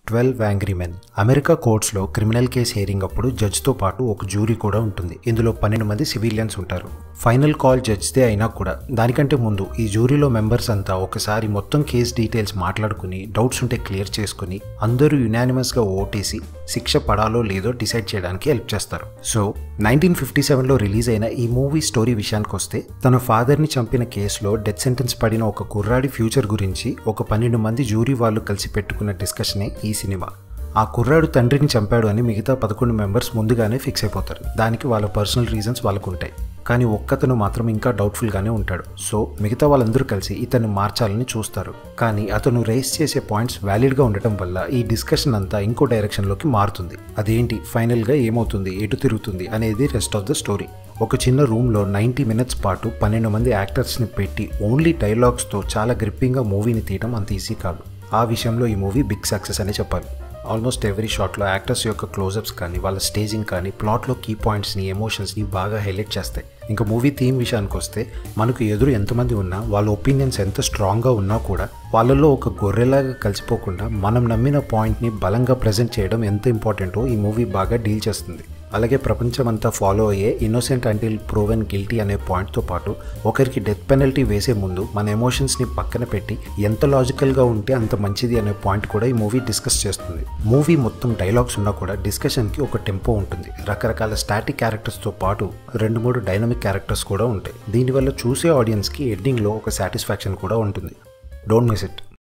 twelve angry men America కోర్ట్స్లో criminal case hearing అప్పుడు జడ్జ్తో పాటు ఒక జూరీ కూడా ఉంటుంది ఇందులో పన్నెండు మంది సివిలియన్స్ ఉంటారు ఫైనల్ కాల్ జడ్జ్దే అయినా కూడా దానికంటే ముందు ఈ జూరీలో మెంబర్స్ అంతా ఒకసారి మొత్తం కేసు డీటెయిల్స్ మాట్లాడుకుని డౌట్స్ ఉంటే క్లియర్ చేసుకుని అందరూ యునానిమస్గా ఓటేసి శిక్ష పడాలో లేదో డిసైడ్ చేయడానికి హెల్ప్ చేస్తారు సో నైన్టీన్ ఫిఫ్టీ సెవెన్లో రిలీజ్ అయిన ఈ మూవీ స్టోరీ విషయానికి వస్తే తన ఫాదర్ని చంపిన కేసులో డెత్ సెంటెన్స్ పడిన ఒక కుర్రాడి ఫ్యూచర్ గురించి ఒక పన్నెండు మంది జూరీ వాళ్ళు కలిసి పెట్టుకున్న డిస్కషనే ఈ సినిమా ఆ కుర్రాడు తండ్రిని చంపాడు అని మిగతా పదకొండు మెంబర్స్ ముందుగానే ఫిక్స్ అయిపోతారు దానికి వాళ్ళ పర్సనల్ రీజన్స్ వాళ్ళకు ఉంటాయి కానీ ఒక్కతను మాత్రం ఇంకా డౌట్ఫుల్గానే ఉంటాడు సో మిగతా వాళ్ళందరూ కలిసి ఇతన్ని మార్చాలని చూస్తారు కానీ అతను రేస్ చేసే పాయింట్స్ వ్యాలిడ్గా ఉండటం వల్ల ఈ డిస్కషన్ అంతా ఇంకో డైరెక్షన్లోకి మారుతుంది అదేంటి ఫైనల్గా ఏమవుతుంది ఎటు తిరుగుతుంది అనేది రెస్ట్ ఆఫ్ ద స్టోరీ ఒక చిన్న రూమ్లో నైంటీ మినిట్స్ పాటు పన్నెండు మంది యాక్టర్స్ని పెట్టి ఓన్లీ డైలాగ్స్తో చాలా గ్రిప్పింగ్గా మూవీని తీయడం అంత ఈజీ కాదు ఆ విషయంలో ఈ మూవీ బిగ్ సక్సెస్ అనే చెప్పాలి ఆల్మోస్ట్ ఎవ్రీ షాట్లో యాక్టర్స్ యొక్క క్లోజప్స్ కానీ వాళ్ళ స్టేజింగ్ కానీ ప్లాట్లో కీ పాయింట్స్ని ఎమోషన్స్ని బాగా హైలైట్ చేస్తాయి ఇంకా మూవీ థీమ్ విషయానికి వస్తే మనకు ఎదురు ఎంతమంది ఉన్నా వాళ్ళ ఒపీనియన్స్ ఎంత స్ట్రాంగ్గా ఉన్నా కూడా వాళ్ళల్లో ఒక గొర్రెలాగా కలిసిపోకుండా మనం నమ్మిన పాయింట్ని బలంగా ప్రజెంట్ చేయడం ఎంత ఇంపార్టెంటో ఈ మూవీ బాగా డీల్ చేస్తుంది అలాగే ప్రపంచమంతా ఫాలో అయ్యే ఇన్నోసెంట్ అంటిల్ ప్రోవెన్ గిల్టీ అనే పాయింట్తో పాటు ఒకరికి డెత్ పెనల్టీ వేసే ముందు మన ఎమోషన్స్ని పక్కన పెట్టి ఎంత లాజికల్గా ఉంటే అంత మంచిది అనే పాయింట్ కూడా ఈ మూవీ డిస్కస్ చేస్తుంది మూవీ మొత్తం డైలాగ్స్ ఉన్నా కూడా డిస్కషన్కి ఒక టెంపో ఉంటుంది రకరకాల స్టాటిక్ క్యారెక్టర్స్తో పాటు రెండు మూడు డైనమిక్ క్యారెక్టర్స్ కూడా ఉంటాయి దీనివల్ల చూసే ఆడియన్స్కి ఎండింగ్లో ఒక సాటిస్ఫాక్షన్ కూడా ఉంటుంది డోంట్ మిస్ ఇట్